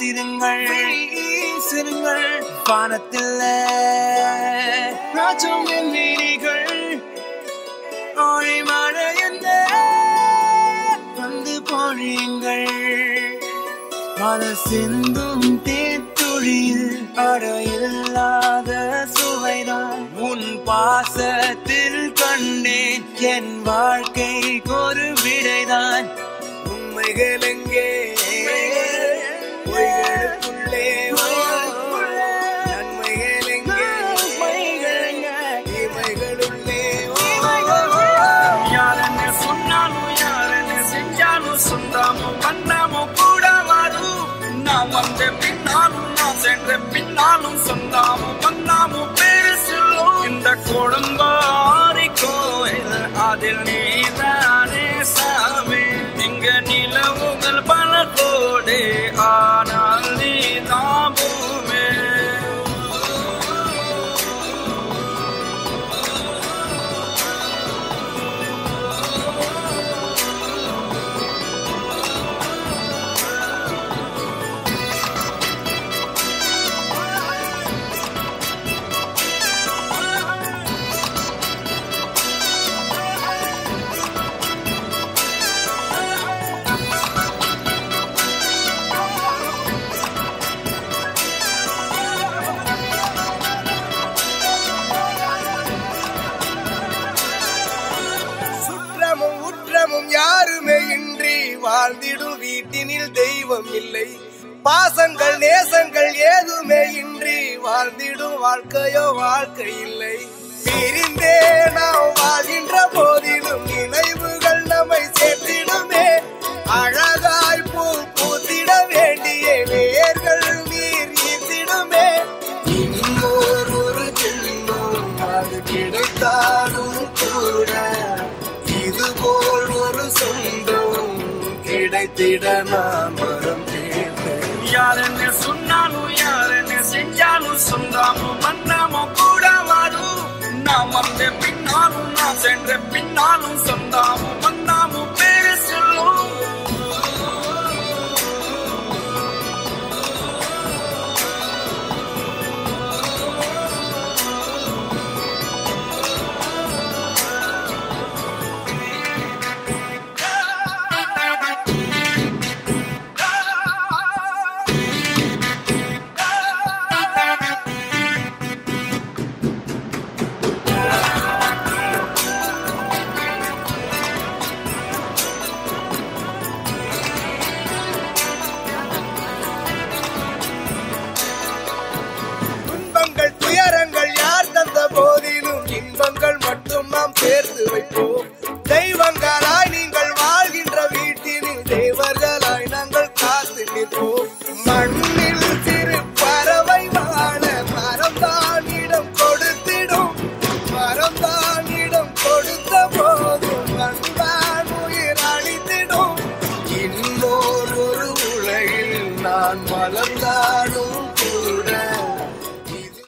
வீசிருங்கள் வீசிருங்கள் வானத்தில் ராஜம் என் வீரிகள் ஆழி மழை என்ன வந்து பொழியுங்கள் பல சிந்தும் தேத்துழியில் அடையில்லாத சுவைதான் உன் பாசத்தில் கண்டேன் என் வாழ்க்கைக்கு ஒரு விடைதான் உண்மைகள் எங்கே பொய்களுக்குள்ளே நன்மைகள் எங்கே இமைகளுள்ளே யாரன்னு சொன்னாலும் யாரன்னு செஞ்சாலும் சொந்தாமும் பண்ணாமும் கூட வரும் நான் வந்த பின்னாலும் நான் சென்ற பின்னாலும் சொந்தாமும் பண்ணாமும் பேரு சொல்லும் இந்த கொடும்பாரி கோயில் அதில் நீதானே சாமி இங்க நிலவுகள் பல கோடி ஆனால் நீ தாபுமே சுற்றமும் உற்றமும் யாருமே இன்றி வாழ்ந்திடும் வீட்டினில் தெய்வம் இல்லை பாசங்கள் நேசங்கள் ஏதுமே இன்றி வாழ்ந்திடும் வாழ்க்கையோ வாழ்க்கை இல்லை பிரிந்தே நாம் வாழ்கின்ற போதிலும் நினைவுகள் நம்மை சேர்த்திடுமே அழகாய் பூ பூத்திட வேண்டிய வேர்கள் நீர் ஈர்த்திடுமே இன்னொரு ஒரு ஜென்மம் அது கிடைத்தாலும் கூட இதுபோல் ஒரு சொந்தம் கிடைத்திட நான் வரம் கேட்டேன் யாருன்னு சொன்னாலும் யாருன்னு செஞ்சாலும் சொந்தாமும் பண்ணாமும் கூட வரும் நான் வந்த பின்னாலும் நான் சென்ற பின்னாலும் சொந்தாமும்